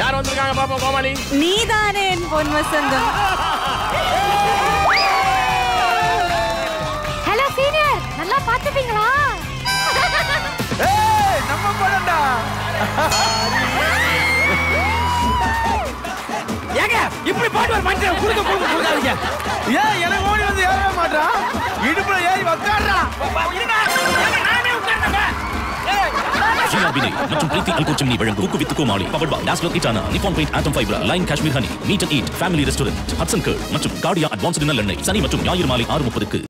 யார் வந்திருக்காங்க பாப்போம் கோமாளி நீதானே என் பொன் வசந்தம் ஹலோ சீனியர் நல்லா பாத்துப்பீங்களா ஏய் நம்ம படம்டா ஏங்க இப்படி பாட்டு ஒரு மனுஷன் குடுக்க குடுக்க கொடுக்காதீங்க ஏன் எனக்கு ஓடி வந்து ஏறவே மாட்டான் இடுப்புல ஏறி உக்காடுறா ஜிஆர்பினை மற்றும் பிரீத்தி அல்கோ சிம்னி வழங்கும் குக்கு வித்து கோமாளி பவர் பா டாஸ்லோ இட்டானா நிப்பான் பெயிண்ட் ஆட்டம் fiber line Kashmir honey meat and eat family restaurant Hatsun curd மற்றும் கார்டியா அட்வான்ஸ் டின்னர் எண்ணெய் சனி மற்றும் ஞாயிறு மாலை ஆறு முப்பதுக்கு